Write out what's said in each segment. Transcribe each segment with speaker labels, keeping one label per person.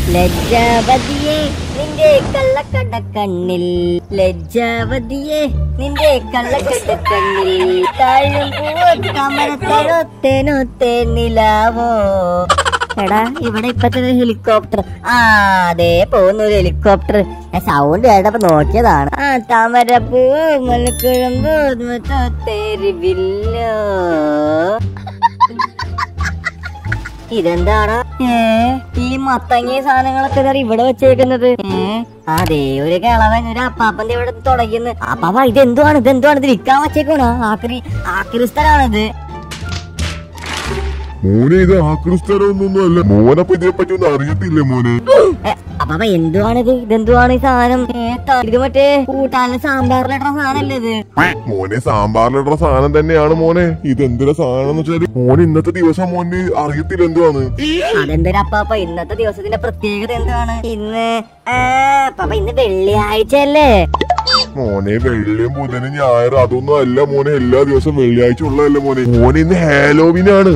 Speaker 1: ലജ്ജാവതിയെ നിന്റെ കള്ളക്കട കണ്ണിൽ ലജ്ജാവതിയെ നിന്റെ കള്ളക്കട കണ്ണിൽ താഴും പൂവോ കമരത്തരൊത്തേനൊത്തേ നിലാവോ എടാ ഇവിടെ ഇപ്പൊ തന്നെ ഹെലികോപ്റ്റർ ആ അതെ പോകുന്ന ഒരു ഹെലികോപ്റ്റർ ഞാൻ സൗണ്ട് കേട്ടപ്പോ നോക്കിയതാണ് ആ താമരപ്പൂ മലക്കുഴമ്പോ തെരുവില്ലോ ഇതെന്താണ് ഏ ഈ മത്തങ്ങ സാധനങ്ങളൊക്കെ ഇതാ ഇവിടെ വെച്ചേക്കുന്നത് ഏ അതെ ഒരു കിളവൻ ഒരു അപ്പാപ്പന്റെ ഇവിടെ തുടങ്ങിന്ന് അപ്പാപ്പ ഇതെന്തുവാണ് ഇതെന്തുവാണ് ഇത് വിൽക്കാൻ വെച്ചേക്കണോ ആക്രി ആക്രി സ്ഥലമാണിത്
Speaker 2: മോനെ ഇത് ആക്രിസ്ഥലമൊന്നും അല്ല മോനപ്പൊ ഇതിനെ പറ്റി ഒന്നും അറിയത്തില്ലേ മോനെ
Speaker 1: ഏ, അപ്പാപ്പ എന്തുവാണിത് ഇതെന്തുവാണ് ഈ സാധനം ഏ, ത- ഇത് മറ്റേ കൂട്ടാനും സാമ്പാറിലിട്ട സാധനല്ലേ ഇത്
Speaker 2: മോനെ സാമ്പാറിലിടുന്ന സാധനം തന്നെയാണ് മോനെ ഇത് എന്തിനാ സാധനം എന്ന് വെച്ചാല് മോനെ ഇന്നത്തെ ദിവസം മോന് അറിയത്തില്ല എന്തുവാണ്
Speaker 1: അതെന്തൊരു അപ്പാപ്പ ഇന്നത്തെ ദിവസത്തിന്റെ പ്രത്യേകത എന്താണ് ഇന്ന് ആ, അപ്പാപ്പ ഇന്ന് വെള്ളിയാഴ്ച അല്ലേ
Speaker 2: മോനെ വെള്ളിയും ബുധനും ഞായറും അതൊന്നും അല്ല മോനെ എല്ലാ ദിവസവും വെള്ളിയാഴ്ച ഉള്ളതല്ല മോനെ മോനെ ഇന്ന് ഹാലോവിനാണ്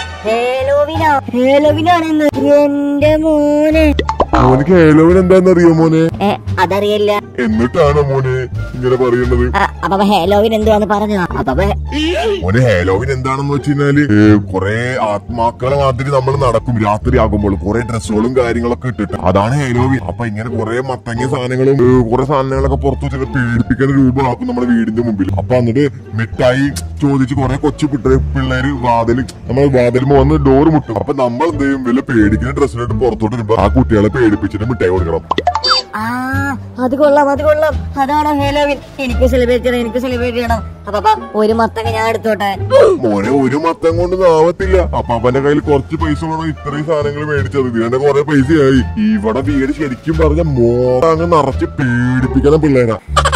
Speaker 1: ഹേലോവിനോ ഹേലോവിനാണ് ഇന്ന് എന്റെ മോനെ
Speaker 2: മോനിക്ക് ഹാലോവിൻ എന്താന്ന് അറിയോ മോനെ
Speaker 1: ഏ അതറിയില്ല
Speaker 2: എന്നിട്ടാണ് മോനെ ഇങ്ങനെ പറയുന്നത്
Speaker 1: ആ, അപ്പാപ്പ ഹേലോവിൻ എന്തുവാന്ന് പറഞ്ഞു അപ്പാപ്പ
Speaker 2: മോനെ ഹാലോവിൻ എന്താണെന്ന് വെച്ച് കഴിഞ്ഞാല് ഏ, കൊറേ ആത്മാക്കളെ മാതിരി നമ്മൾ നടക്കും രാത്രി ആകുമ്പോൾ കുറെ ഡ്രസ്സുകളും കാര്യങ്ങളൊക്കെ ഇട്ടിട്ട് അതാണ് ഹാലോവിൻ അപ്പൊ ഇങ്ങനെ കുറെ മത്തങ്ങ സാധനങ്ങളും ഏ, കുറെ സാധനങ്ങളൊക്കെ പുറത്തു വെച്ചിട്ട് പേടിപ്പിക്കുന്ന രൂപമാക്കും നമ്മുടെ വീടിന്റെ മുമ്പിൽ അപ്പൊ എന്നിട്ട് മിഠായി ചോദിച്ച് കുറെ കൊച്ചു പിട്ട പിള്ളേര് വാതിൽ നമ്മൾ വാതിലുമ്പോ വന്ന് ഡോർ മുട്ടും അപ്പൊ നമ്മൾ എന്ത് ചെയ്യും വല്ല പേടിക്കുന്ന ഡ്രസ്സിലിട്ട് പുറത്തോട്ട് വരുമ്പോ ആ കുട്ടികളെ പേടിപ്പിച്ചിട്ട് മിഠായി കൊടുക്കണം
Speaker 1: ആ അത് കൊള്ളാം അത് കൊള്ളാം അതാണോ ഹേലോവിൻ എനിക്ക് സെലിബ്രേറ്റ് ചെയ്യണം എനിക്ക് സെലിബ്രേറ്റ് ചെയ്യണം അപ്പാപ്പ ഒരു മത്തങ്ങ ഞാൻ എടുത്തോട്ടെ
Speaker 2: മോനെ ഒരു മത്തം കൊണ്ടൊന്നും ആവത്തില്ല അപ്പൊ അവന്റെ കയ്യിൽ കുറച്ച് പൈസ വേണം ഇത്രയും സാധനങ്ങൾ മേടിച്ചത് ഇതിന്റെ കുറെ പൈസയായി ഇവിടെ വീട് ശരിക്കും പറഞ്ഞ മോറ അങ്ങ് നിറച്ച് പേടിപ്പിക്കണം പിള്ളേരാ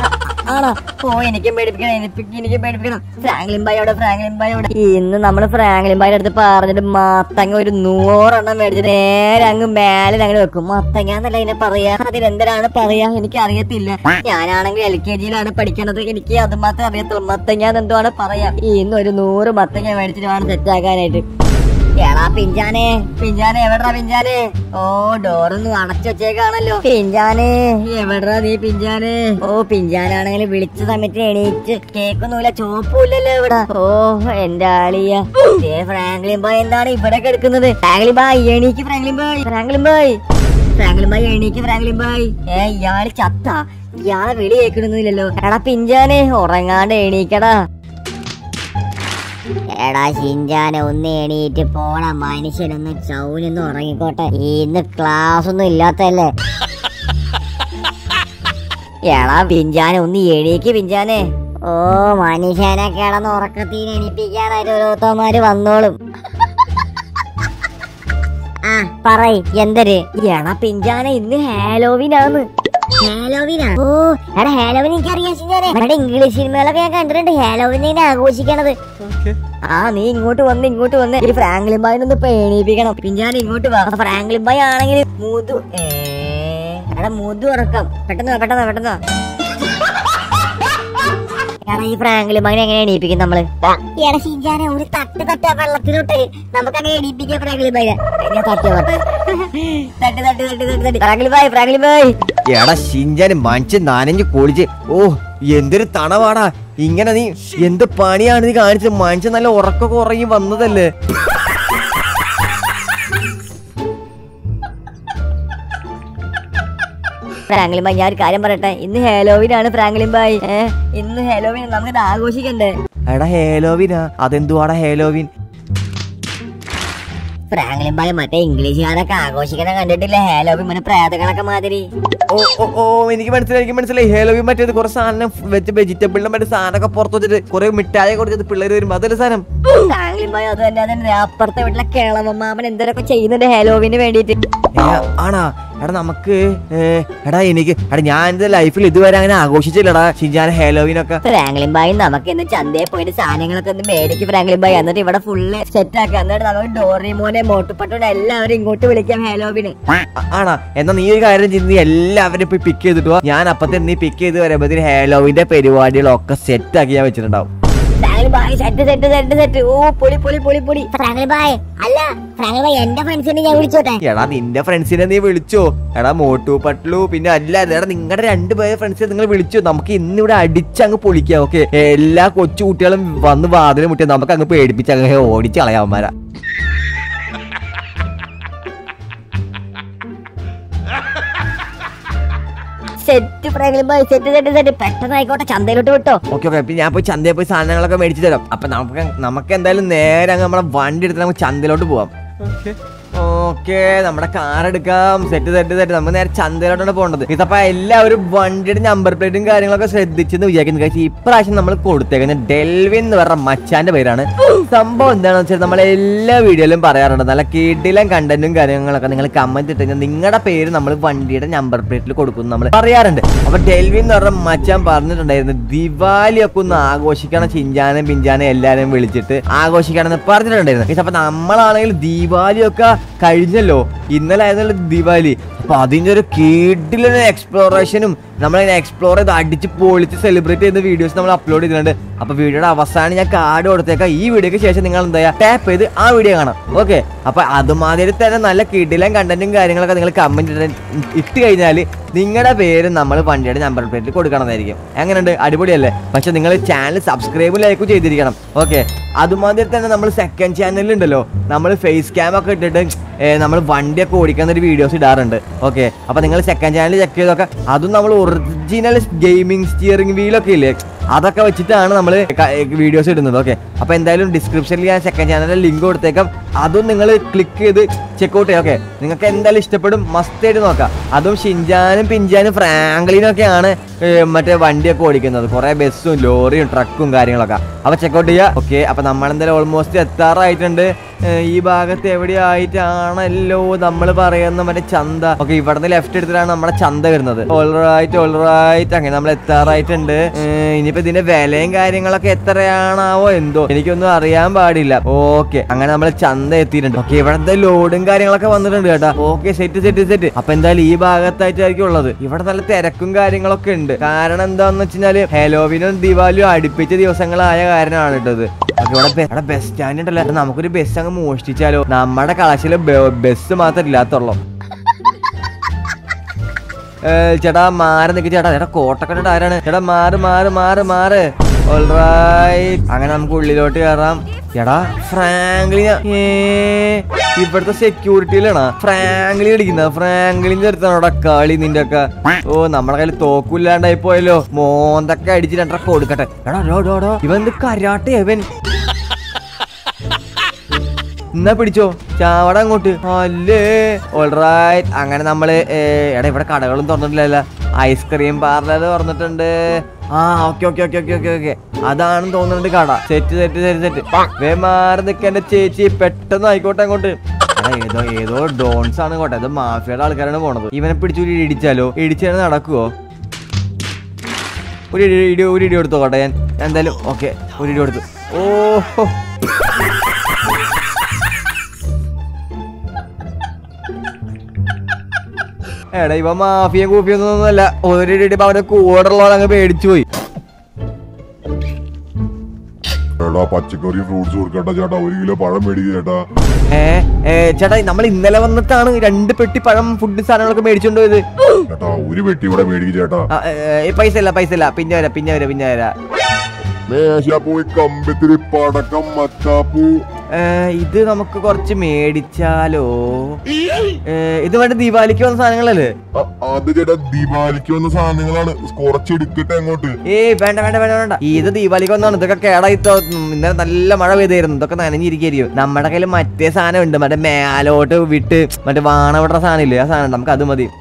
Speaker 1: ആണോ ഓ എനിക്കും പേടിപ്പിക്കണം എനിക്ക് എനിക്കും പേടിപ്പിക്കണം ഫ്രാങ്ക്ലിൻ ബായ് അവിടെ ഫ്രാങ്ക്ലിൻ ബായ് അവിടെ ഇന്ന് നമ്മള് ഫ്രാങ്ക്ലിൻ ബായുടെ അടുത്ത് പറഞ്ഞിട്ട് മത്തങ്ങ ഒരു നൂറെണ്ണം മേടിച്ചിട്ട് നേരെ അങ്ങ് മേലെ അങ്ങനെ വെക്കും മത്തങ്ങ എന്നല്ല ഇതിനെ പറയാ അതിനെന്തരാണ് പറയാ എനിക്ക് അറിയത്തില്ല ഞാനാണെങ്കിൽ എൽ കെ ജിയിലാണ് പഠിക്കണത് എനിക്ക് അത് മാത്രമേ അറിയത്തുള്ളൂ മത്തങ്ങ എന്തുവാണ് പറയാ ഇന്ന് ഒരു നൂറ് മത്തങ്ങ മേടിച്ചിട്ട് വേണം സെറ്റാക്കാനായിട്ട് എടാ പിഞ്ചാനെ പിഞ്ചാനെ എവിടാ പിഞ്ചാനെ ഓ ഡോറൊന്നും അടച്ചു വെച്ചേക്കാണല്ലോ പിഞ്ചാനെ എവിടാ നീ പിഞ്ചാനെ ഓ പിഞ്ചാനാണെങ്കിൽ വിളിച്ച സമയത്ത് എണീറ്റ് കേക്കൊന്നുമില്ല ചോപ്പൂല്ലല്ലോ ഇവിടെ ഓ എന്റെ ആളിയ ദേ ഫ്രാങ്ക്ലിൻ ബായ് എന്താണ് ഇവിടെ കിടക്കുന്നത് ഫ്രാങ്ക്ലിൻ ബായ് എണീക്ക് Franklin bhai Franklin bhai Franklin bhai എണീക്ക് ഫ്രാങ്ക്ലിൻ ബായ് ഏ ഇയാള് ചത്ത ഇയാളെ വിളി കേൾക്കണമെന്നില്ലല്ലോ എടാ പിഞ്ചാനെ ഉറങ്ങാണ്ട് എണീക്കടാ എടാ ഷിഞ്ചാനെ ഒന്ന് എണീറ്റ് പോണ മനുഷ്യനൊന്ന് ചൗനൊന്ന് ഉറങ്ങിക്കോട്ടെ ഇന്ന് ക്ലാസ് ഒന്നും ഇല്ലാത്തല്ലേ എടാ പിഞ്ചാനെ ഒന്ന് എണീക്ക് പിഞ്ചാനെ ഓ മനുഷ്യനെ കിടന്ന് ഉറക്കത്തിന് എണീപ്പിക്കാനായിട്ട് ഓരോരുത്തന്മാര് വന്നോളും ആ പറയ് എന്തര് എടാ പിഞ്ചാനെ ഇന്ന് ഹാലോവിനാന്ന് ഹാലോവിനാ ഓ എടാ ഹാലോവിൻ എനിക്കറിയാം ഷിഞ്ചാനെ എടാ ഇംഗ്ലീഷ് സിനിമകളൊക്കെ ഞാൻ കണ്ടിട്ടുണ്ട് ഹാലോവിനെ ആഘോഷിക്കണത് ആ നീ ഇങ്ങോട്ട് വന്ന് ഇങ്ങോട്ട് വന്ന് ഈ ഫ്രാങ്ക്ലിൻ ബായിനൊന്ന് പേണിപ്പിക്കണം പിന്നെ ഞാൻ ഇങ്ങോട്ട് വാ ഫ്രാങ്ക്ലിൻ ബായ് ആണെങ്കിൽ മുതു ഏ, എടാ മുതു ഉറക്കം പെട്ടെന്ന് വാ, പെട്ടെന്ന് വാ, പെട്ടെന്ന് വാ. എടാ ഈ ഫ്രാങ്ക്ലിൻ ബായിനെ എങ്ങനെ എണീപ്പിക്കും നമ്മള് എടാ ഷിഞ്ചാനെ ഒരു തട്ട് തട്ട വെള്ളത്തിലോട്ട് നമുക്ക് അങ്ങനെ എണീപ്പിക്കാം ഫ്രാങ്ക്ലിൻ ബായിനെ ഞാൻ തട്ടി തട്ട് തട്ട് തട്ട് തട്ട് തട്ട് തട്ട് ഫ്രാങ്ക്ലിൻ ബായ് ഫ്രാങ്ക്ലിൻ ബായ്
Speaker 3: എടാ ഷിഞ്ചാന് മനുഷ്യൻ നനഞ്ഞു കുളിച്ച് ഓ എന്തൊരു തണവാടാ ഇങ്ങനെ നീ എന്ത് പണിയാണ് നീ കാണിച്ചത് മനുഷ്യൻ നല്ല ഉറക്കൊക്കെ ഉറങ്ങി വന്നതല്ലേ
Speaker 1: ഫ്രാങ്ക്ലിൻ ബായ് ഞാൻ ഒരു കാര്യം പറയട്ടെ ഇന്ന് ഹേലോവിനാണ് ഫ്രാങ്ക്ലിൻ ബായ് ഏ ഇന്ന് ഹേലോവിൻ നമുക്ക് ഇത് ആഘോഷിക്കണ്ടേ
Speaker 3: എടാ ഹേലോവിനാ അതെന്തുവാടാ ഹേലോവിൻ
Speaker 1: ഫ്രാങ്ക്ലിൻ ബായ് മറ്റേ ഇംഗ്ലീഷുകാരൊക്കെ ആഘോഷിക്കണ കണ്ടിട്ടില്ല ഹേലോവിൻ മറ്റേ പ്രേതകളൊക്കെ മാതിരി
Speaker 3: ഓ ഓ ഓ എനിക്ക് മനസ്സിലായി എനിക്ക് മനസ്സിലായി ഹേലോവിൻ മറ്റേത് കുറെ സാധനം വെച്ച് വെജിറ്റബിളിന്റെ മറ്റേ സാധനമൊക്കെ പുറത്ത് വെച്ചിട്ട് കുറെ മിഠായി കൊടുത്തിട്ട് പിള്ളേര് വരുമ്പോ അതല്ലേ സാധനം
Speaker 1: ഫ്രാങ്ക്ലിൻ ബായ് അത് തന്നെ അതന്നെ അപ്പുറത്തെ വീട്ടിലെ കേളവമ്മാമൻ എന്തൊക്കെ ചെയ്യുന്നുണ്ട് ഹേലോവിന് വേണ്ടിയിട്ട്
Speaker 3: ഏ, ആണാ എടാ നമുക്ക് ഏ, എടാ എനിക്ക് എടാ ഞാൻ എന്റെ ലൈഫിൽ ഇതുവരെ അങ്ങനെ ആഘോഷിച്ചില്ലടാ ഷിഞ്ചാൻ ഹേലോവിനൊക്കെ
Speaker 1: ഫ്രാങ്ക്ലിൻ ബായ് നമുക്ക് ഇന്ന് ചന്തയിൽ പോയിട്ട് സാധനങ്ങളൊക്കെ ഒന്ന് മേടിക്കും ഫ്രാങ്ക്ലിൻ ബായ് എന്നിട്ട് ഇവിടെ ഫുള്ള് സെറ്റ് ആക്കാം എന്നിട്ട് നമുക്ക് ഡോറിമോനെ മോട്ടുപട്ടോടെ എല്ലാവരും ഇങ്ങോട്ട് വിളിക്കാം ഹേലോവിന്
Speaker 3: ആ- ആണാ എന്നാ നീ ഒരു കാര്യം ചെയ്ത് നീ എല്ലാവരും പോയി പിക്ക് ചെയ്തിട്ട് വാ ഞാൻ അപ്പത്തെ നീ പിക്ക് ചെയ്ത് വരുമ്പോഴത്തേന് ഹേലോവിന്റെ പരിപാടികളൊക്കെ സെറ്റ് ആക്കി ഞാൻ വെച്ചിട്ടുണ്ടാവും
Speaker 1: Franklin bhai set set set set ഓ പൊളി പൊളി പൊളി പൊളി
Speaker 4: ഫ്രാങ്ക്ലിൻ ബായ് അല്ല ഫ്രാങ്ക്ലിൻ ബായ് എന്റെ ഫ്രണ്ട്സിനെ ഞാൻ വിളിച്ചോട്ടെ
Speaker 3: എടാ നിന്റെ ഫ്രണ്ട്സിനെ നീ വിളിച്ചോ എടാ മോട്ടു പട്ലു പിന്നെ അല്ല എടാ നിങ്ങളുടെ രണ്ടുപേരെ ഫ്രണ്ട്സിനെ നിങ്ങൾ വിളിച്ചോ നമുക്ക് ഇന്ന് ഇവിടെ അടിച്ചങ്ങ് പൊളിക്കാം ഓക്കെ എല്ലാ കൊച്ചു കുട്ടികളും വന്ന് വാതിലും മുട്ടിയ നമുക്ക് അങ്ങ് പേടിപ്പിച്ച് അങ്ങ് ഓടിച്ച് കളയാവന്മാരാ
Speaker 1: set Franklin bhai set set set പെട്ടെന്ന് ആയിക്കോട്ടെ ചന്തയിലോട്ട് വിട്ടോ
Speaker 3: ഓക്കെ ഓക്കെ പിന്നെ ഞാൻ പോയി ചന്തയിൽ പോയി സാധനങ്ങളൊക്കെ മേടിച്ചു തരാം അപ്പൊ നമുക്ക് നമുക്ക് എന്തായാലും നേരെ അങ്ങ് നമ്മുടെ വണ്ടി എടുത്ത് നമുക്ക് ചന്തയിലോട്ട് പോവാം ഓക്കെ നമ്മുടെ കാർ എടുക്കാം സെറ്റ് സെറ്റ് സെറ്റ് നമുക്ക് നേരെ ചന്തയിലോട്ടാണ് പോകേണ്ടത് ഇതപ്പോ എല്ലാവരും വണ്ടിയുടെ നമ്പർ പ്ലേറ്റും കാര്യങ്ങളൊക്കെ ശ്രദ്ധിച്ചെന്ന് വിചാരിക്കുന്നു കഴിച്ച് ഇപ്രാവശ്യം നമ്മൾ കൊടുത്തേക്കുന്നത് ഡെൽവിൻ എന്ന് പറഞ്ഞ മച്ചാന്റെ പേരാണ് സംഭവം എന്താണെന്ന് വെച്ചാൽ നമ്മൾ എല്ലാ വീഡിയോയിലും പറയാറുണ്ട് നല്ല കീട്ടിലും കണ്ടന്റും കാര്യങ്ങളൊക്കെ നിങ്ങൾ കമന്റ് ഇട്ട് കഴിഞ്ഞാൽ നിങ്ങളുടെ പേര് നമ്മൾ വണ്ടിയുടെ നമ്പർ പ്ലേറ്റിൽ കൊടുക്കും നമ്മൾ പറയാറുണ്ട് അപ്പൊ ഡെൽവിൻ എന്ന് പറഞ്ഞ മച്ചാൻ പറഞ്ഞിട്ടുണ്ടായിരുന്നു ദിവാലി ഒക്കെ ഒന്ന് ആഘോഷിക്കണം ചിഞ്ചാനും പിഞ്ചാനും എല്ലാരും വിളിച്ചിട്ട് ആഘോഷിക്കണം എന്ന് പറഞ്ഞിട്ടുണ്ടായിരുന്നു പക്ഷെ അപ്പൊ നമ്മളാണെങ്കിൽ ദീപാവലി ഒക്കെ കഴിഞ്ഞല്ലോ ഇന്നലെ ആയിരുന്നല്ലോ ദിവാലി അപ്പൊ അതിന്റെ ഒരു കീട്ടിലൊരു എക്സ്പ്ലോറേഷനും നമ്മളിങ്ങനെ എക്സ്പ്ലോർ ചെയ്ത് അടിച്ച് പൊളിച്ച് സെലിബ്രേറ്റ് ചെയ്യുന്ന വീഡിയോസ് നമ്മൾ അപ്ലോഡ് ചെയ്തിട്ടുണ്ട് അപ്പൊ വീഡിയോയുടെ അവസാനം ഞാൻ കാർഡ് കൊടുത്തേക്കാം ഈ വീഡിയോക്ക് ശേഷം നിങ്ങൾ എന്താ ചെയ്യുക ടാപ്പ് ചെയ്ത് ആ വീഡിയോ കാണാം ഓക്കെ അപ്പൊ അതുമാതിരി തന്നെ നല്ല കിടിലം കണ്ടന്റും കാര്യങ്ങളൊക്കെ നിങ്ങൾ കമന്റ് ഇട്ട് കഴിഞ്ഞാൽ നിങ്ങളുടെ പേര് നമ്മൾ വണ്ടിയുടെ നമ്പർ പ്ലേറ്റിൽ കൊടുക്കണമായിരിക്കും എങ്ങനെയുണ്ട് അടിപൊളിയല്ലേ പക്ഷെ നിങ്ങൾ ചാനൽ സബ്സ്ക്രൈബും ലൈക്കും ചെയ്തിരിക്കണം ഓക്കെ അതുമാതിരി തന്നെ നമ്മൾ സെക്കൻഡ് ചാനലിലുണ്ടല്ലോ നമ്മൾ ഫേസ് ക്യാം ഒക്കെ ഇട്ടിട്ട് നമ്മൾ വണ്ടിയൊക്കെ ഓടിക്കുന്ന ഒരു വീഡിയോസ് ഇടാറുണ്ട് ഓക്കെ അപ്പൊ നിങ്ങൾ സെക്കൻഡ് ചാനൽ ചെക്ക് ചെയ്തൊക്കെ അതും നമ്മൾ ഒറിജിനൽ ഗെയിമിംഗ് സ്റ്റിയറിംഗ് വീലൊക്കെ ഇല്ലേ അതൊക്കെ വെച്ചിട്ടാണ് നമ്മൾ വീഡിയോസ് ഇടുന്നത് ഓക്കെ അപ്പൊ എന്തായാലും ഡിസ്ക്രിപ്ഷനിൽ ഞാൻ സെക്കൻഡ് ചാനലിൽ ലിങ്ക് കൊടുത്തേക്കാം അതും നിങ്ങൾ ക്ലിക്ക് ചെയ്ത് ചെക്കൗട്ട് ചെയ്യാം ഓക്കെ നിങ്ങൾക്ക് എന്തായാലും ഇഷ്ടപ്പെടും മസ്റ്റ് ആയിട്ട് നോക്കാം അതും ഷിൻജാനും പിഞ്ചാനും ഫ്രാങ്ക്ലിനും ഒക്കെയാണ് ഏ, മറ്റേ വണ്ടിയൊക്കെ ഓടിക്കുന്നത് കുറെ ബസ്സും ലോറിയും ട്രക്കും കാര്യങ്ങളൊക്കെ അപ്പൊ ചെക്കൗട്ട് ചെയ്യുക ഓക്കെ അപ്പൊ നമ്മളെന്തായാലും ഓൾമോസ്റ്റ് എത്താറായിട്ടുണ്ട് ഏ, ഈ ഭാഗത്ത് എവിടെയായിട്ടാണല്ലോ നമ്മൾ പറയുന്ന മറ്റേ ചന്ത ഓക്കെ ഇവിടുന്ന് ലെഫ്റ്റ് എടുത്തിട്ടാണ് നമ്മുടെ ചന്ത വരുന്നത് ഓൾറൈറ്റ് ഓൾറൈറ്റ് അങ്ങനെ നമ്മൾ എത്താറായിട്ടുണ്ട് ഏ, ഇനിയിപ്പോ ഇതിന്റെ വിലയും കാര്യങ്ങളൊക്കെ എത്രയാണാവോ എന്തോ എനിക്കൊന്നും അറിയാൻ പാടില്ല ഓക്കെ അങ്ങനെ നമ്മൾ ചന്ത എത്തിയിട്ടുണ്ട് ഓക്കെ ഇവിടത്തെ ലോഡും കാര്യങ്ങളൊക്കെ വന്നിട്ടുണ്ട് കേട്ടോ ഓക്കെ സെറ്റ് സെറ്റ് സെറ്റ് അപ്പൊ എന്തായാലും ഈ ഭാഗത്തായിട്ടായിരിക്കും ഉള്ളത് ഇവിടെ നല്ല തിരക്കും കാര്യങ്ങളൊക്കെ ഉണ്ട് കാരണം എന്താന്ന് വെച്ചാല് ഹെലോവിനും ദിവാലിയും അടുപ്പിച്ച ദിവസങ്ങളായ കാരണമാണ് കേട്ടത് ഓക്കെ ഇവിടെ ബെ- ഇവിടെ ബസ് സ്റ്റാൻഡ് ഉണ്ടല്ലോ എടാ, നമുക്കൊരു ബസ് അങ്ങ് മോഷ്ടിച്ചാലോ നമ്മുടെ കളശില് ബസ് മാത്രം ഇല്ലാത്തുള്ളൂ ഏ, ചേട്ടാ മാറി നിൽക്ക് ചേട്ടാ ചേട്ടാ കോട്ടക്കണ്ടിട്ട് ആരാണ് ചേട്ടാ മാറ് മാറ് മാറ് മാറ് ഓൾറൈറ്റ് അങ്ങനെ നമുക്ക് ഉള്ളിലോട്ട് കയറാം ചേട്ടാ ഫ്രാങ്ക്ലിന ഏ ഇവിടുത്തെ സെക്യൂരിറ്റിയിലാണോ ഫ്രാങ്ക്ലിൻ അടിക്കുന്ന ഫ്രാങ്ക്ലിന്റെ അടുത്താണോടാ കളി നിന്റെ ഒക്കെ ഓ നമ്മുടെ കയ്യിൽ തോക്കില്ലാണ്ടായി പോയല്ലോ മോന്തൊക്കെ അടിച്ച് രണ്ടര കൊടുക്കട്ടെ എടാ ഡോ ഡോ ഡോ ഇവൻ എന്ത് കരാട്ടെ ഇവൻ എന്നാ പിടിച്ചോ ചാവട അങ്ങോട്ട് അല്ലേ ഓൾറൈറ്റ് അങ്ങനെ നമ്മള് ഏ, എടാ ഇവിടെ കടകളും തുറന്നിട്ടില്ലല്ലോ ഐസ്ക്രീം പാർലർ തുറന്നിട്ടുണ്ട് ആ okay okay okay okay okay okay അതാണെന്ന് തോന്നുന്നുണ്ട് കട സെറ്റ് സെറ്റ് സെറ്റ് സെറ്റ് വേ മാറി നിൽക്കേണ്ട ചേച്ചി പെട്ടെന്ന് ആയിക്കോട്ടെ അങ്ങോട്ട് എടാ, ഏതോ ഏതോ ഡോൺസ് ആണ് കോട്ടെ ഇത് മാഫിയയുടെ ആൾക്കാരാണ് പോണത് ഇവനെ പിടിച്ചു ഒരു ഇടിച്ചാലോ ഇടിച്ചാൽ നടക്കുവോ ഒരു ഇടി ഇടി ഒരു ഇടി കൊടുത്തോ കോട്ടെ ഞാൻ ഞാൻ എന്തായാലും ഓക്കെ ഒരു ഇടി കൊടുത്തു ഓ എടാ ഇവ മാഫിയും കൂപ്പിയൊന്നും ഒന്നുമല്ല ഒരു ഇടി അവന്റെ കൂടെയുള്ളവർ അങ്ങ് പേടിച്ചു പോയി
Speaker 2: എടാ പച്ചക്കറി ഫ്രൂട്ട്സ് കൊടുക്കട്ടെ ചേട്ടാ ഒരു കിലോ പഴം മേടിക്കുക ചേട്ടാ
Speaker 3: ഏ ഏ, ചേട്ടാ നമ്മൾ ഇന്നലെ വന്നിട്ടാണ് രണ്ട് പെട്ടി പഴം ഫുഡ് സാധനങ്ങളൊക്കെ മേടിച്ചോണ്ട് പോയത്
Speaker 2: ചേട്ടാ ഒരു പെട്ടി ഇവിടെ മേടിക്കുക ചേട്ടാ
Speaker 3: ആ, ഏ, ഏ, പൈസ ഇല്ല പൈസ ഇല്ല പിന്നെ വരാം പിന്നെ വരാം പിന്നെ വരാം
Speaker 2: മേശാപ്പൂ കമ്പത്തിരി പടക്കം മത്താപ്പൂ
Speaker 3: ഏ, ഇത് നമുക്ക് കുറച്ച് മേടിച്ചാലോ ഏ, ഇത് വേണ്ട ദീപാവലിക്ക് വന്ന സാധനങ്ങളല്ലേ
Speaker 2: അ- അത് ചേട്ടാ ദിവാലിക്ക് വന്ന സാധനങ്ങളാണ് കുറച്ചെടുക്കട്ടെ അങ്ങോട്ട്
Speaker 3: ഏയ് വേണ്ട വേണ്ട വേണ്ട വേണ്ട ഇത് ദീപാവലിക്ക് വന്നാണ് ഇതൊക്കെ കേടായിത്തോ ഉം, ഇന്നലെ നല്ല മഴ പെയ്തായിരുന്നു ഇതൊക്കെ നനഞ്ഞിരിക്കും നമ്മുടെ കയ്യിൽ മറ്റേ സാധനം ഉണ്ട് മറ്റേ മേലോട്ട് വിട്ട് മറ്റേ വാണ വിടുന്ന സാധനം ഇല്ലേ ആ സാധനം നമുക്ക് അത് മതി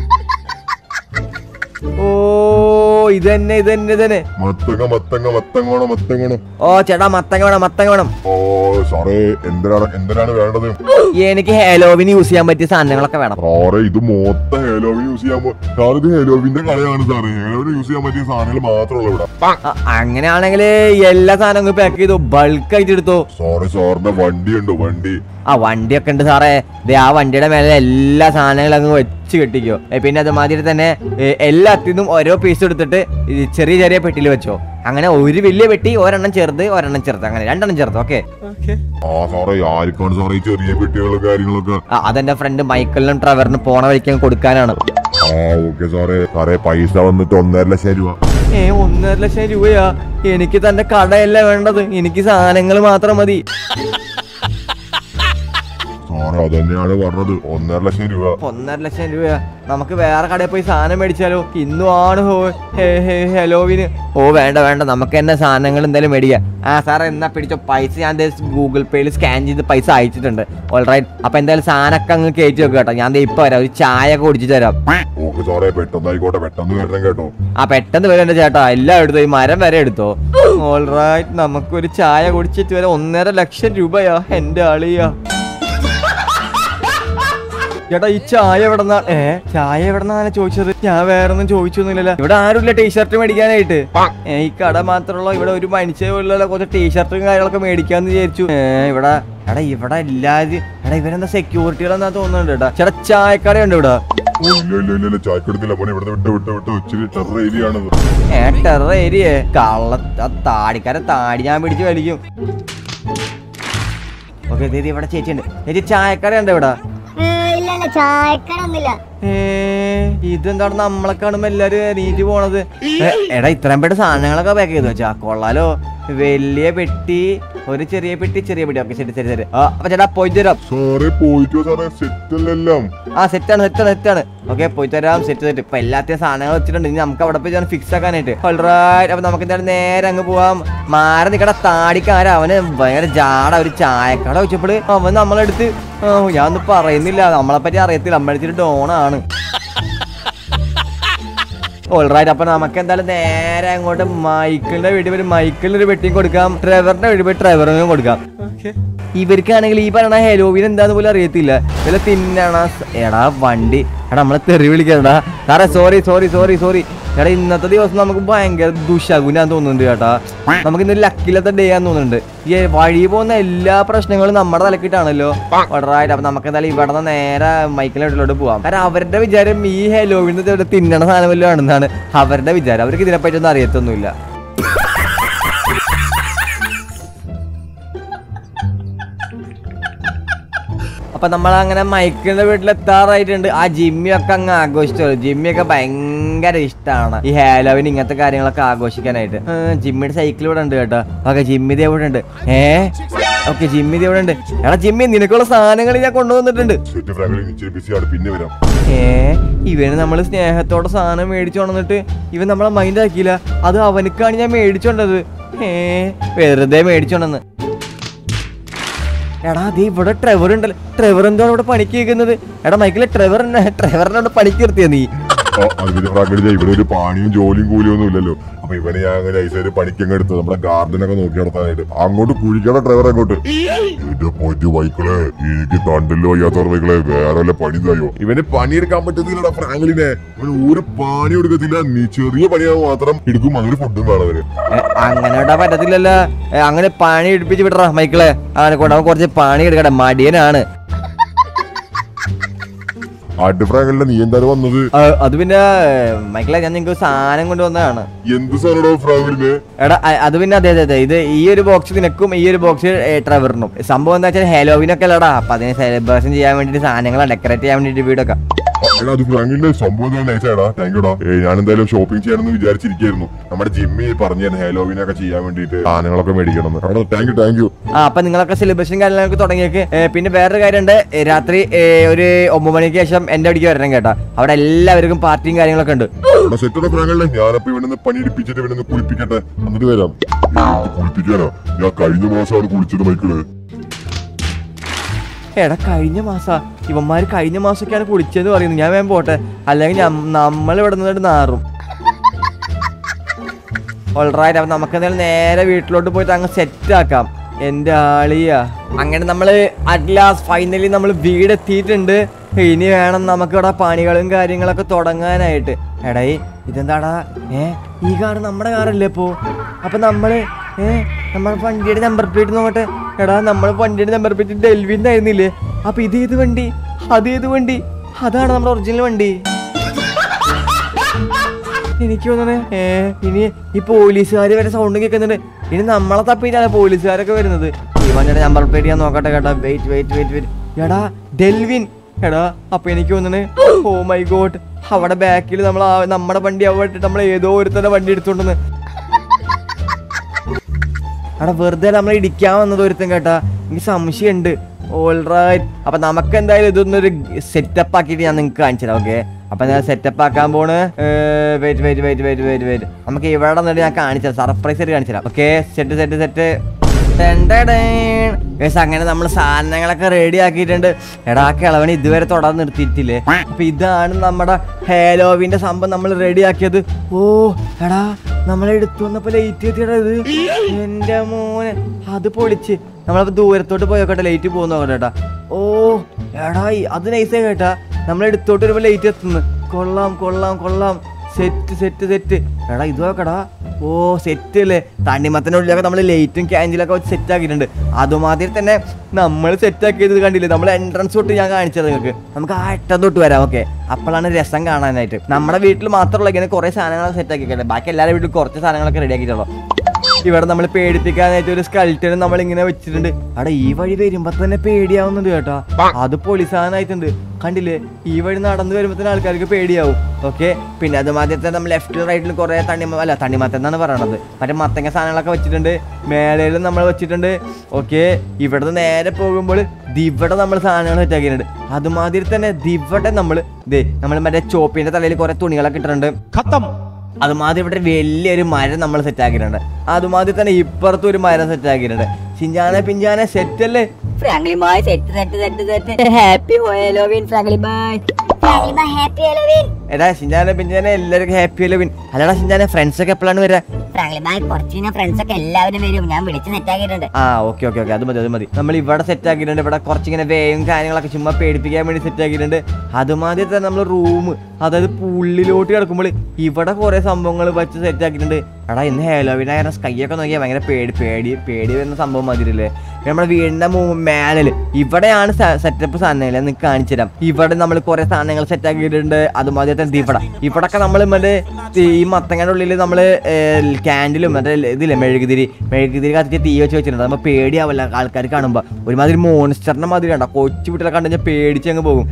Speaker 3: ഓ ഇത് തന്നെ ഇത് തന്നെ ഇത് തന്നെ
Speaker 2: മത്തങ്ങ മത്തങ്ങ മത്തങ്ങോണം മത്തങ്ങോണം
Speaker 3: ഓ ചേട്ടാ മത്തങ്ങ വേണം മത്തങ്ങ വേണം
Speaker 2: ഓ സാറേ എന്തിനാണ് എന്തിനാണ് വേണ്ടത്
Speaker 3: എനിക്ക് ഹേലോവിന് യൂസ് ചെയ്യാൻ പറ്റിയ സാധനങ്ങളൊക്കെ വേണം
Speaker 2: സാറേ ഇത് മൊത്തം ഹേലോവിൻ യൂസ് ചെയ്യാൻ പോ- സാർ ഇത് ഹേലോവിന്റെ കളിയാണ് സാറേ ഹേലോവിൻ യൂസ് ചെയ്യാൻ പറ്റിയ സാധനങ്ങൾ മാത്രമേ ഇവിടെ
Speaker 3: അ- അങ്ങനെയാണെങ്കിൽ എല്ലാ സാധനങ്ങളും പാക്ക് ചെയ്തു ബൾക്ക് ആയിട്ട് എടുത്തോ
Speaker 2: സാറേ സാറിന്റെ വണ്ടിയുണ്ട് വണ്ടി
Speaker 3: ആ വണ്ടിയൊക്കെ ഉണ്ട് സാറേ ദേ ആ വണ്ടിയുടെ മേലെ എല്ലാ സാധനങ്ങളും അങ്ങ് വെച്ച് കെട്ടിക്കോ ഏ, പിന്നെ അതുമാതിരി തന്നെ ഏ, എല്ലാത്തിനും ഓരോ പീസ് എടുത്തിട്ട് ഈ ചെറിയ ചെറിയ പെട്ടിയിൽ വെച്ചോ അങ്ങനെ ഒരു വലിയ പെട്ടി ഒരെണ്ണം ചെറുത് ഒരെണ്ണം ചെറുത് അങ്ങനെ രണ്ടെണ്ണം ചെറുത് ഓക്കെ
Speaker 2: ആ സാറേ ആർക്കാണ് സാറേ ഈ ചെറിയ പെട്ടികളും കാര്യങ്ങളൊക്കെ
Speaker 3: അതെന്റെ ഫ്രണ്ട് മൈക്കിളിനും ട്രവറിനും പോണ വഴിക്ക് കൊടുക്കാനാണ്
Speaker 2: ആ ഓക്കെ സാറേ സാറേ പൈസ വന്നിട്ട് ഒന്നര ലക്ഷം രൂപ
Speaker 3: ഏ ഒന്നര ലക്ഷം രൂപയാ എനിക്ക് തന്റെ കടയല്ല വേണ്ടത് എനിക്ക് സാധനങ്ങൾ മാത്രം മതി
Speaker 2: സാറേ അതന്നെയാണ് പറഞ്ഞത് ഒന്നര ലക്ഷം രൂപ
Speaker 3: ഒന്നര ലക്ഷം രൂപയാ നമുക്ക് വേറെ കടയിൽ പോയി സാധനം മേടിച്ചാലോ ഇന്നും ആണ് ഹോ ഹേ ഹേ ഹെലോവിന് ഓ വേണ്ട വേണ്ട നമുക്ക് തന്നെ സാധനങ്ങൾ എന്തായാലും മേടിക്കാം ആ സാറേ എന്നാ പിടിച്ചോ പൈസ ഞാൻ ദേ ഗൂഗിൾ പേയിൽ സ്കാൻ ചെയ്ത് പൈസ അയച്ചിട്ടുണ്ട് ഓൾറൈറ്റ് അപ്പൊ എന്തായാലും സാധനമൊക്കെ അങ്ങ് കയറ്റി വെക്കുക കേട്ടോ ഞാൻ ദേ ഇപ്പൊ വരാം ഒരു ചായ ഒക്കെ കുടിച്ചിട്ട് തരാം
Speaker 2: ഓക്കെ സാറേ പെട്ടെന്നായിക്കോട്ടെ പെട്ടെന്ന് വരണം കേട്ടോ
Speaker 3: ആ പെട്ടെന്ന് വരും എന്റെ ചേട്ടാ എല്ലാം എടുത്തോ ഈ മരം വരെ എടുത്തോ ഓൾറൈറ്റ് നമുക്കൊരു ചായ കുടിച്ചിട്ട് വരെ ഒന്നര ലക്ഷം രൂപയാ എന്റെ ആളിയാ ചേട്ടാ ഈ ചായ എവിടെന്നാ ഏ ചായ എവിടെന്നാണ് ചോദിച്ചത് ഞാൻ വേറെ ഒന്നും ചോദിച്ചൊന്നുമില്ലല്ലോ ഇവിടെ ആരുമില്ല ടീഷർട്ട് മേടിക്കാനായിട്ട് ഏ, ഈ കട മാത്രമുള്ള ഇവിടെ ഒരു മനുഷ്യ പോലുള്ള കുറച്ച് ടീഷർട്ടും കാര്യങ്ങളൊക്കെ മേടിക്കാന്ന് വിചാരിച്ചു ഏ, ഇവിടെ എടാ ഇവിടെ ഇല്ലാതെ എടാ ഇവരെന്താ സെക്യൂരിറ്റികളെന്നാ തോന്നുന്നുണ്ട് കേട്ടാ ചേട്ടാ ചായക്കടയുണ്ട് ഇവിടെ
Speaker 2: ഓ, ഇല്ല ഇല്ല ഇല്ല ഇല്ല ചായക്കെടുത്തില്ല മോനെ ഇവിടുന്ന് വിട്ട് വിട്ട് വിട്ട് ഇച്ചിരി ടെറർ ഏരിയ ആണത്
Speaker 3: ഏ ടെറർ ഏരിയ കള്ള ആ താടിക്കാരെ താടി ഞാൻ പിടിച്ച് വലിക്കും ഓക്കെ ദീദി ഇവിടെ ചേച്ചിയുണ്ട് ചേച്ചി ചായക്കടയുണ്ട് ഇവിടെ
Speaker 4: ഏ, ഇല്ല ഇല്ല ചായക്കടൊന്നുമില്ല
Speaker 3: ഏ, ഇതെന്താണ് നമ്മളെ കാണുമ്പോ എല്ലാരും എണീറ്റ് പോണത് ഏ, എടാ ഇത്രയും പേട്ട് സാധനങ്ങളൊക്കെ പാക്ക് ചെയ്തു വെച്ചാ കൊള്ളാലോ വലിയ പെട്ടി ഒരു ചെറിയ പെട്ടി ചെറിയ പെട്ടി ഓക്കെ ശരി ശരി ശരി ആ അപ്പൊ ചേട്ടാ പോയി തരാം
Speaker 2: സാറേ പോയിട്ട് വാ സാറേ സെറ്റ് അല്ലെല്ലാം
Speaker 3: ആ സെറ്റാണ് സെറ്റാണ് സെറ്റാണ് ഓക്കെ പോയി തരാം സെറ്റ് സെറ്റ് ഇപ്പൊ എല്ലാത്തിനും സാധനങ്ങൾ വെച്ചിട്ടുണ്ട് ഇനി നമുക്ക് അവിടെ പോയി ഫിക്സ് ആക്കാനായിട്ട് ഓൾറൈറ്റ് അപ്പൊ നമുക്ക് എന്തായാലും നേരെ അങ്ങ് പോവാം മാറി നിക്കട താടിക്കാര അവന് ഭയങ്കര ജാട ഒരു ചായക്കട വെച്ചപ്പോൾ അവൻ നമ്മളെടുത്ത് ആ, ഞാൻ ഒന്നും പറയുന്നില്ല നമ്മളെ പറ്റി അറിയത്തില്ല നമ്മളെടുത്തിട്ട് ഡോണാണ് ഓൾറൈറ്റ് അപ്പൊ നമുക്ക് എന്തായാലും നേരെ അങ്ങോട്ട് മൈക്കിളിന്റെ വീട്ടിൽ പോയി മൈക്കിളിന് ഒരു പെട്ടിയും കൊടുക്കാം ഡ്രൈവറിന്റെ വീട്ടിൽ പോയി ഡ്രൈവറിനും കൊടുക്കാം ഇവർക്കാണെങ്കിൽ ഈ പറയണ ഹെലോവിൻ എന്താന്ന് പോലും അറിയത്തില്ല ഇതിലെ തിന്നണ എടാ വണ്ടി എടാ നമ്മളെ തെറി വിളിക്കണ്ടാ സാറേ സോറി സോറി സോറി സോറി എടാ ഇന്നത്തെ ദിവസം നമുക്ക് ഭയങ്കര ദുശകുനാന്ന് തോന്നുന്നുണ്ട് ചേട്ടാ നമുക്ക് ഇന്ന് ലക്കിലത്തെ ഡേ ആന്ന് തോന്നുന്നുണ്ട് ഈ വഴി പോകുന്ന എല്ലാ പ്രശ്നങ്ങളും നമ്മുടെ തലക്കിട്ടാണല്ലോ ഓർഡറായിട്ട് അപ്പൊ നമുക്ക് എന്തായാലും ഇവിടെ നിന്ന് നേരെ മൈക്കിളിന്റെ വീട്ടിലോട്ട് പോവാം കാരണം അവരുടെ വിചാരം ഈ ഹെലോവിൻ തിന്നണ സാധനം വല്ലതും ആണെന്നാണ് അവരുടെ വിചാരം അവർക്ക് ഇതിനെപ്പറ്റി ഒന്നും അറിയത്തൊന്നുമില്ല അപ്പൊ നമ്മൾ അങ്ങനെ മൈക്കിളിന്റെ വീട്ടിൽ എത്താറായിട്ടുണ്ട് ആ ജിമ്മിയൊക്കെ അങ്ങ് ആഘോഷിച്ചു ജിമ്മിയൊക്കെ ഭയങ്കര ഇഷ്ടമാണ് ഈ ഹാലോവിൻ ഇങ്ങനത്തെ കാര്യങ്ങളൊക്കെ ആഘോഷിക്കാനായിട്ട് ആ, ജിമ്മിയുടെ സൈക്കിൾ ഇവിടെ ഉണ്ട് കേട്ടോ ഓക്കെ ജിമ്മി ദേ ഇവിടെ ഉണ്ട് ഏ ഓക്കെ ജിമ്മി ദേ ഇവിടെ ഉണ്ട് എടാ ജിമ്മി നിനക്കുള്ള സാധനങ്ങൾ ഞാൻ കൊണ്ടുവന്നിട്ടുണ്ട്
Speaker 2: സെറ്റ് ഫ്രാങ്ക്ലിൻ ഇച്ചിരി ബിസിയാണ് പിന്നെ വരാം
Speaker 3: ഏ ഇവന് നമ്മൾ സ്നേഹത്തോടെ സാധനം മേടിച്ചു കൊണ്ടുവന്നിട്ട് ഇവൻ നമ്മളെ മൈൻഡ് ആക്കിയില്ല അത് അവനക്കാണ് ഞാൻ മേടിച്ചോണ്ടത് ഏ വെറുതെ മേടിച്ചോണ്ടെന്ന് എടാ ദേ ഇവിടെ ട്രെവർ ഉണ്ടല്ലോ ട്രെവർ എന്താണ് ഇവിടെ പണിക്ക് കേൾക്കുന്നത് എടാ മൈക്കിലെ ട്രെവർ ട്രെവറിനോട് പണിക്ക് നിർത്തിയ നീ
Speaker 2: ആ, അത് പിന്നെ ഫ്രാങ്ക്ലിൻ ഇവിടെ ഒരു പണിയും ജോലിയും കൂലിയും ഒന്നും ഇല്ലല്ലോ അപ്പൊ ഇവനെ ഞാൻ അങ്ങനെ ഐസായിട്ട് പണിക്കങ്ങ് എടുത്തത് നമ്മുടെ ഗാർഡനൊക്കെ നോക്കി നടത്താനായിട്ട് അങ്ങോട്ട് കുഴിക്കണ ഡ്രൈവർ അങ്ങോട്ട് എന്റെ പൊന്നു ബൈക്കിളെ എനിക്ക് തണ്ടല്ലോ വയ്യാത്ത ബൈക്കിളെ വേറെ വല്ല പണി തയ്യോ ഇവന് പണിയെടുക്കാൻ പറ്റത്തില്ലടാ ഫ്രാങ്ക്ലിനെ ഇവന് ഒരു പണി എടുക്കത്തില്ല നീ ചെറിയ പണിയാൽ മാത്രം എടുക്കും അങ്ങനെ ഫുഡും വേണം അവന്
Speaker 3: ഏ, അങ്ങനെ ഇടാൻ പറ്റത്തില്ലല്ലോ ഏ, അങ്ങനെ പണി എടുപ്പിച്ച് വിടറാ മൈക്കിളെ അവനെ കൊണ്ട് അവൻ കുറച്ച് പണി എടുക്കട്ടെ മടിയനാണ്
Speaker 2: ആട്ട് ഫ്രാങ്ക്ലിനെ നീ എന്താണ് വന്നത്
Speaker 3: ആ, അത് പിന്നെ ഏ, മൈക്കിളെ ഞാൻ നിങ്ങൾക്ക് സാധനം കൊണ്ടുവന്നതാണ്
Speaker 2: എന്ത് സാധനോ ഫ്രാങ്ക്ലിനെ
Speaker 3: എടാ അ- അത് പിന്നെ അതെ അതെ അതെ ഇത് ഈ ഒരു ബോക്സ് നിനക്കും ഈ ഒരു ബോക്സ് ട്രവറിനും സംഭവം എന്താ വെച്ചാൽ ഹെലോവിനൊക്കെ അല്ലടാ അപ്പൊ അതിന് സെലിബ്രേഷൻ ചെയ്യാൻ വേണ്ടിട്ട് സാധനങ്ങൾ ഡെക്കറേറ്റ് ചെയ്യാൻ വേണ്ടിട്ട് വീടൊക്കെ
Speaker 2: എടാ അത് ഫ്രാങ്കിന്റെ സംഭവം ഞാൻ നൈസാടാ താങ്ക് യുടാ ഏ, ഞാൻ എന്തായാലും ഷോപ്പിംഗ് ചെയ്യണമെന്ന് വിചാരിച്ചിരിക്കായിരുന്നു നമ്മുടെ ജിമ്മി പറഞ്ഞു ഞാൻ ഹേലോവിനൊക്കെ ചെയ്യാൻ വേണ്ടിയിട്ട് സാധനങ്ങളൊക്കെ മേടിക്കണം എടാ താങ്ക് യു താങ്ക് യു
Speaker 3: ആ അപ്പൊ നിങ്ങളൊക്കെ സെലിബ്രേഷൻ കാര്യങ്ങളൊക്കെ തുടങ്ങിയേക്ക് ഏ, പിന്നെ വേറൊരു കാര്യമുണ്ട് ഏ, രാത്രി ഏ, ഒരു ഒമ്പത് മണിക്ക് ശേഷം എന്റെ അടിക്ക് വരണം കേട്ടാ അവിടെ എല്ലാവർക്കും പാർട്ടിയും കാര്യങ്ങളൊക്കെ ഉണ്ട്
Speaker 2: എടാ സെറ്റോടെ ഫ്രാങ്കല്ലേ ഞാനപ്പോ ഇവിടെ നിന്ന് പണിയെടുപ്പിച്ചിട്ട് ഇവിടെ നിന്ന് കുളിപ്പിക്കട്ടെ എന്നിട്ട് വരാം എനിക്ക് കുളിപ്പിക്കാനോ ഞാൻ കഴിഞ്ഞ മാസമാണ് കുളിച്ചത് മൈക്കിള്
Speaker 3: എടാ കഴിഞ്ഞ മാസാ ഇവന്മാര് കഴിഞ്ഞ മാസമൊക്കെയാണ് കുളിച്ചതെന്ന് പറയുന്നത് ഞാൻ വേഗം പോട്ടെ അല്ലെങ്കിൽ നമ്മൾ ഇവിടെ നിന്നിട്ട് നാറും ഓൾറൈറ്റ് അപ്പൊ നമുക്ക് എന്തായാലും നേരെ വീട്ടിലോട്ട് പോയിട്ട് അങ്ങ് സെറ്റ് ആക്കാം എന്റെ ആളിയാ അങ്ങനെ നമ്മള് അറ്റ്ലാസ് ഫൈനലി നമ്മൾ വീടെത്തിയിട്ടുണ്ട് ഇനി വേണം നമുക്ക് ഇവിടെ പണികളും കാര്യങ്ങളൊക്കെ തുടങ്ങാനായിട്ട് എടേ ഇതെന്താടാ ഏ ഈ കാർ നമ്മുടെ കാറല്ലേ ഇപ്പോ അപ്പൊ നമ്മള് ഏ നമ്മുടെ വണ്ടിയുടെ നമ്പർ പ്ലേറ്റ് നോക്കട്ടെ എടാ നമ്മുടെ വണ്ടിയുടെ നമ്പർ പ്ലേറ്റ് ഡെൽവിന്റെ ആയിരുന്നില്ലേ അപ്പൊ ഇത് ഏത് വണ്ടി അത് ഏത് വണ്ടി അതാണ് നമ്മുടെ ഒറിജിനൽ വണ്ടി എനിക്ക് തോന്നണേ ഏ ഇനി ഈ പോലീസുകാർ വരെ സൗണ്ട് കേൾക്കുന്നുണ്ട് ഇനി നമ്മളെ തപ്പിയിട്ടാണ് പോലീസുകാരൊക്കെ വരുന്നത് ഇവന്റെ നമ്പർ പ്ലേറ്റ് ഞാൻ നോക്കട്ടെ കേട്ടാ വെയിറ്റ് വെയിറ്റ് വെയിറ്റ് വെയിറ്റ് എടാ ഡെൽവിൻ എടാ അപ്പൊ എനിക്ക് തോന്നണേ ഓ മൈ ഗോഡ് അവിടെ ബാക്കിൽ നമ്മൾ നമ്മുടെ വണ്ടി അവിടെ ഇട്ടിട്ട് നമ്മൾ ഏതോ ഒരുത്തന്നെ വണ്ടി എടുത്തോണ്ടെന്ന് എടാ വെറുതെ നമ്മൾ ഇടിക്കാൻ വന്നത് ഒരുത്തൻ കേട്ടാ എനിക്ക് സംശയമുണ്ട് ഓൾറൈറ്റ് അപ്പൊ നമുക്ക് എന്തായാലും ഇതൊന്നൊരു സെറ്റപ്പ് ആക്കിയിട്ട് ഞാൻ നിങ്ങൾക്ക് കാണിച്ചു തരാം ഓക്കെ അപ്പൊ ഞാൻ സെറ്റപ്പ് ആക്കാൻ പോണ് wait wait wait wait wait wait നമുക്ക് ഇവിടെ നിന്നിട്ട് ഞാൻ കാണിച്ചു തരാം സർപ്രൈസ് ആയിട്ട് കാണിച്ചു തരാം ഓക്കെ സെറ്റ് സെറ്റ് സെറ്റ് അങ്ങനെ നമ്മൾ സാധനങ്ങളൊക്കെ റെഡി ആക്കിയിട്ടുണ്ട് എടാ ആ കിളവണി ഇതുവരെ തൊടാൻ നിർത്തിയിട്ടില്ലേ അപ്പൊ ഇതാണ് നമ്മുടെ ഹേലോവിന്റെ സംഭവം നമ്മൾ റെഡി ആക്കിയത് ഓ എടാ നമ്മളെ എടുത്തു വന്നപ്പോ ലൈറ്റ് എത്തിയടാ ഇത് എന്റെ മോനെ അത് പൊളിച്ച് നമ്മളപ്പോ ദൂരത്തോട്ട് പോയോട്ടെ ലൈറ്റ് പോകുന്ന നോക്കട്ടെ കേട്ടാ ഓ എടാ ഈ- അത് നൈസായി കേട്ടാ നമ്മൾ എടുത്തോട്ട് വരുമ്പോ ലൈറ്റ് എത്തുന്നു കൊള്ളാം കൊള്ളാം കൊള്ളാം സെറ്റ് സെറ്റ് സെറ്റ് എടാ ഇത് നോക്കടാ ഓ സെറ്റ് അല്ലേ തണ്ണിമത്തനുള്ളിലൊക്കെ നമ്മൾ ലൈറ്റും ക്യാൻഡിലൊക്കെ വെച്ച് സെറ്റ് ആക്കിയിട്ടുണ്ട് അതുമാതിരി തന്നെ നമ്മൾ സെറ്റ് ആക്കിയത് കണ്ടില്ലേ നമ്മൾ എൻട്രൻസ് തൊട്ട് ഞാൻ കാണിച്ചത് നിങ്ങൾക്ക് നമുക്ക് ആ അറ്റം തൊട്ട് വരാം ഓക്കെ അപ്പോഴാണ് രസം കാണാനായിട്ട് നമ്മുടെ വീട്ടിൽ മാത്രമുള്ള ഇങ്ങനെ കുറേ സാധനങ്ങൾ സെറ്റ് ആക്കിയിട്ടുണ്ട് ബാക്കി എല്ലാവരുടെ വീട്ടിലും കുറച്ച് സാധനങ്ങളൊക്കെ റെഡി ആക്കിയിട്ടുള്ളൂ ഇവിടെ നമ്മൾ പേടിപ്പിക്കാനായിട്ട് ഒരു സ്കൾട്ടനും നമ്മൾ ഇങ്ങനെ വെച്ചിട്ടുണ്ട് അവിടെ ഈ വഴി വരുമ്പോ തന്നെ പേടിയാവുന്നുണ്ട് കേട്ടോ അത് പൊളിസാനായിട്ടുണ്ട് കണ്ടില്ലേ ഈ വഴി നടന്നു വരുമ്പോ തന്നെ ആൾക്കാർക്ക് പേടിയാവും ഓക്കെ പിന്നെ അത് മാദ്യത്തെ നമ്മൾ ലെഫ്റ്റിലും റൈറ്റിലും കുറെ തണ്ണിമ അല്ല തണ്ണിമത്തം എന്നാണ് പറയണത് മറ്റേ മത്തങ്ങ സാധനങ്ങളൊക്കെ വെച്ചിട്ടുണ്ട് മേലയിലും നമ്മൾ വെച്ചിട്ടുണ്ട് ഓക്കെ ഇവിടുന്ന് നേരെ പോകുമ്പോൾ ദിവടെ നമ്മൾ സാധനങ്ങൾ സെറ്റാക്കിയിട്ടുണ്ട് അതുമാതിരി തന്നെ ദിവടെ നമ്മൾ ദേ നമ്മൾ മറ്റേ ചോപ്പിന്റെ തലയിൽ കുറെ തുണികളൊക്കെ ഇട്ടിട്ടുണ്ട് അതുമാതിരി ഇവിടെ വലിയൊരു മരം നമ്മൾ സെറ്റ് ആക്കിയിട്ടുണ്ട് അതുമാതിരി തന്നെ ഇപ്പുറത്തും ഒരു മരം സെറ്റ് ആക്കിയിട്ടുണ്ട് ചിഞ്ചാന പിഞ്ചാന സെറ്റ് അല്ലേ
Speaker 1: Franklin bhai set set set set happy Halloween Franklin bhai
Speaker 4: Franklin bhai happy Halloween
Speaker 3: എടാ ചിഞ്ചാന പിഞ്ചാന എല്ലാവർക്കും ഹാപ്പി അല്ലേ പിൻ അല്ലടാ ചിഞ്ചാന ഫ്രണ്ട്സ് ഒക്കെ എപ്പോഴാണ് വരിക
Speaker 4: ഫ്രാങ്ക്ലിൻ ബൈ കുറച്ച് കഴിഞ്ഞാൽ ഫ്രണ്ട്സ് ഒക്കെ എല്ലാവരും വരും ഞാൻ വിളിച്ച് സെറ്റാക്കിയിട്ടുണ്ട്
Speaker 3: ആ ഓക്കെ ഓക്കെ ഓക്കെ അത് മതി അത് മതി നമ്മൾ ഇവിടെ സെറ്റ് ആക്കിയിട്ടുണ്ട് ഇവിടെ കുറച്ചിങ്ങനെ വേയും കാര്യങ്ങളൊക്കെ ചുമ്മാ പേടിപ്പിക്കാൻ വേണ്ടി സെറ്റ് ആക്കിയിട്ടുണ്ട് അതുമാതിരി തന്നെ നമ്മൾ റൂം അതായത് പുള്ളിലോട്ട് കിടക്കുമ്പോൾ ഇവിടെ കുറെ സംഭവങ്ങൾ വെച്ച് സെറ്റ് ആക്കിയിട്ടുണ്ട് എടാ ഇന്ന് ഹേലോവിൻ ആയിരുന്ന സ്കൈയൊക്കെ നോക്കിയാൽ ഭയങ്കര പേടി പേടി പേടി വരുന്ന സംഭവം മാതിരില്ലേ നമ്മുടെ വീടിന്റെ മൂ- മേലില് ഇവിടെയാണ് സെറ്റപ്പ് സാധനങ്ങൾ നിങ്ങൾക്ക് കാണിച്ചു തരാം ഇവിടെ നമ്മൾ കുറെ സാധനങ്ങൾ സെറ്റ് ആക്കിയിട്ടുണ്ട് അതുമാതിരി തന്നെ ഇവിടെ ഇവിടൊക്കെ നമ്മൾ മറ്റേ ഈ മത്തങ്ങയുടെ ഉള്ളിൽ നമ്മൾ ക്യാൻഡിലും മറ്റേ ഇതില്ലേ മെഴുകുതിരി മെഴുകുതിരി കത്തിച്ച് തീ വെച്ച് വെച്ചിട്ടുണ്ട് നമ്മൾ പേടിയാവില്ല ആൾക്കാർ കാണുമ്പോൾ ഒരുമാതിരി മോൺസ്റ്ററിന്റെ മാതിരി കണ്ട കൊച്ചു വീട്ടിലെ കണ്ടു കഴിഞ്ഞാൽ പേടിച്ച് അങ്ങ് പോകും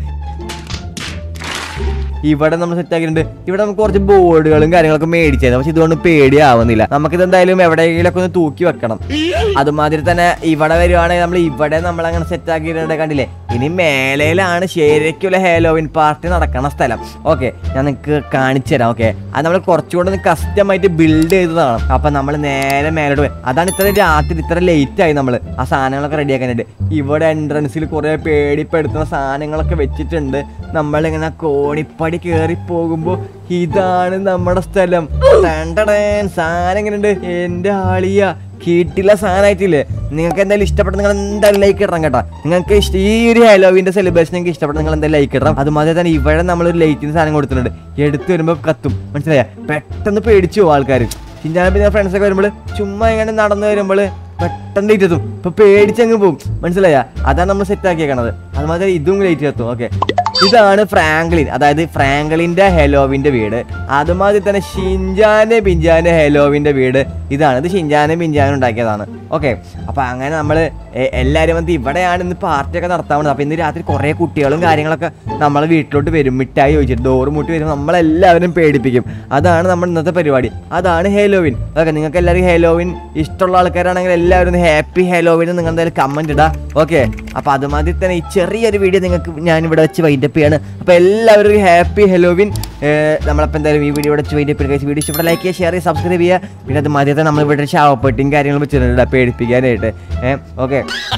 Speaker 3: ഇവിടെ നമ്മൾ സെറ്റ് ആക്കിയിട്ടുണ്ട് ഇവിടെ നമുക്ക് കുറച്ച് ബോർഡുകളും കാര്യങ്ങളൊക്കെ മേടിച്ചത് പക്ഷെ ഇതുകൊണ്ട് പേടിയാവുന്നില്ല നമുക്കിത് എന്തായാലും എവിടെയെങ്കിലൊക്കെ ഒന്ന് തൂക്കി വെക്കണം അതുമാതിരി തന്നെ ഇവിടെ വരുവാണെങ്കിൽ നമ്മൾ ഇവിടെ നമ്മൾ അങ്ങനെ സെറ്റ് ആക്കിയിട്ടുണ്ട് കണ്ടില്ലേ ഇനി മേലയിലാണ് ശരിക്കുള്ള ഹേലോവിൻ പാർട്ടി നടക്കണ സ്ഥലം ഓക്കെ ഞാൻ നിങ്ങൾക്ക് കാണിച്ചു തരാം ഓക്കെ അത് നമ്മൾ കുറച്ചുകൂടെ കസ്റ്റമായിട്ട് ബിൽഡ് ചെയ്തതാണ് അപ്പൊ നമ്മൾ നേരെ മേലോട്ട് പോയി അതാണ് ഇത്ര രാത്രി ഇത്ര ലേറ്റ് ആയി നമ്മൾ ആ സാധനങ്ങളൊക്കെ റെഡിയാക്കാനായിട്ട് ഇവിടെ എൻട്രൻസിൽ കുറെ പേടിപ്പെടുത്തുന്ന സാധനങ്ങളൊക്കെ വെച്ചിട്ടുണ്ട് നമ്മളിങ്ങനെ കോണിപ്പടി കയറി പോകുമ്പോ ഇതാണ് നമ്മുടെ സ്ഥലം ടണ്ടടേൻ. സാധനം എങ്ങനെയുണ്ട് എന്റെ ആളിയ കീട്ടില്ല സാധനമായിട്ടില്ലേ നിങ്ങൾക്ക് എന്തായാലും ഇഷ്ടപ്പെട്ട നിങ്ങൾ എന്തായാലും ലൈക്ക് ഇടണം കേട്ടോ നിങ്ങൾക്ക് ഇഷ്ട ഈ ഒരു ഹലോവിന്റെ സെലിബ്രേഷൻ നിങ്ങൾക്ക് ഇഷ്ടപ്പെട്ട നിങ്ങൾ എന്തായാലും ലൈക്ക് ഇടണം അതുമാതിരി തന്നെ ഇവിടെ നമ്മൾ ഒരു ലൈറ്റിന് സാധനം കൊടുത്തിട്ടുണ്ട് എടുത്തു വരുമ്പോൾ കത്തും മനസ്സിലായ പെട്ടെന്ന് പേടിച്ചു പോകും ആൾക്കാർ ചിന്താന പിന്നെ ഫ്രണ്ട്സ് ഒക്കെ വരുമ്പോൾ ചുമ്മാ ഇങ്ങനെ നടന്നു വരുമ്പോൾ പെട്ടെന്ന് ലൈറ്റ് എത്തും ഇപ്പൊ പേടിച്ചങ്ങ് പോകും മനസ്സിലായ അതാണ് നമ്മൾ സെറ്റ് ആക്കിയേക്കണത് അതുമാതിരി ഇതും ലൈറ്റ് എത്തും ഓക്കെ ഇതാണ് ഫ്രാങ്ക്ലിൻ അതായത് ഫ്രാങ്ക്ലിന്റെ ഹെലോവിന്റെ വീട് അതുമാതിരി തന്നെ ഷിൻജാന്റെ പിഞ്ചാന്റെ ഹെലോവിന്റെ വീട് ഇതാണ് ഇത് ഷിൻജാനും പിഞ്ചാനും ഉണ്ടാക്കിയതാണ് ഓക്കെ അപ്പൊ അങ്ങനെ നമ്മൾ എല്ലാവരും വന്ന് ഇവിടെയാണ് ഇന്ന് പാർട്ടിയൊക്കെ നടത്താൻ പോകുന്നത് അപ്പൊ ഇന്ന് രാത്രി കുറെ കുട്ടികളും കാര്യങ്ങളൊക്കെ നമ്മളെ വീട്ടിലോട്ട് വരും മിഠായി ചോദിച്ചിട്ട് ഡോറ് മുട്ടി വരും നമ്മളെല്ലാവരും പേടിപ്പിക്കും അതാണ് നമ്മുടെ ഇന്നത്തെ പരിപാടി അതാണ് ഹേലോവിൻ ഓക്കെ നിങ്ങൾക്ക് എല്ലാവരും ഹേലോവിൻ ഇഷ്ടമുള്ള ആൾക്കാരാണെങ്കിൽ എല്ലാവരും ഹാപ്പി ഹേലോവിൻ നിങ്ങൾ എന്തായാലും കമന്റ് ഇടാം ഓക്കെ അപ്പൊ അതുമാതിരി തന്നെ ഈ ചെറിയൊരു വീഡിയോ നിങ്ങൾക്ക് ഞാൻ ഇവിടെ വെച്ച് വൈൻഡപ്പ് ചെയ്യാണ് അപ്പൊ എല്ലാവരും ഹാപ്പി ഹെലോവിൻ നമ്മളപ്പോൾ എന്തായാലും ഈ വീഡിയോ ഇവിടെ വെച്ച് വൈൻഡപ്പ് ചെയ്യുക വീഡിയോ ഇഷ്ടപ്പെട്ട ലൈക്ക് ചെയ്യുക ഷെയർ ചെയ്യുക സബ്സ്ക്രൈബ് ചെയ്യുക പിന്നെ അത് മാതിരി നമ്മൾ ഇവിടെ ശാവപ്പെട്ടിയും കാര്യങ്ങളും വെച്ചിട്ടുണ്ട് പേടിപ്പിക്കാനായിട്ട് ഏഹ് ഓക്കെ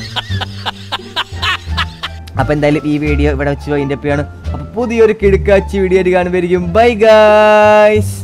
Speaker 3: അപ്പൊ എന്തായാലും ഈ വീഡിയോ ഇവിടെ വെച്ച് വൈൻഡപ്പ് ചെയ്യാണ് അപ്പൊ പുതിയൊരു കിടുക്കാച്ചി വീഡിയോ ആയിട്ട് കാണുമായിരിക്കും ബൈ ഗായ്സ്